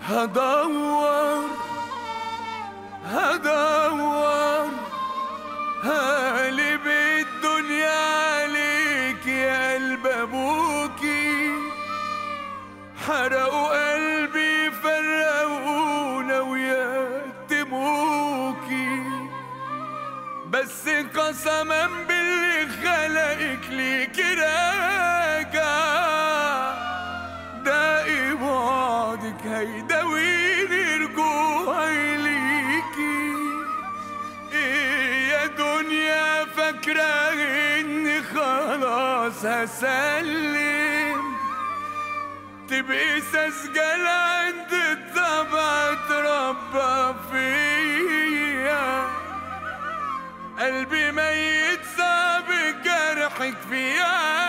هدور هدور هقلب الدنيا عليك يا قلب ابوكي حرقوا قلبي فرقونا ويتموكي بس قسما باللي خلقك ليك راجع داقي بعدك هيداويني رجوعي ليكي إيه يا دنيا فاكرة إني خلاص هسلم تبقي سجل عند الطبع تربى فيا قلبي ميت صعب جرحك فيا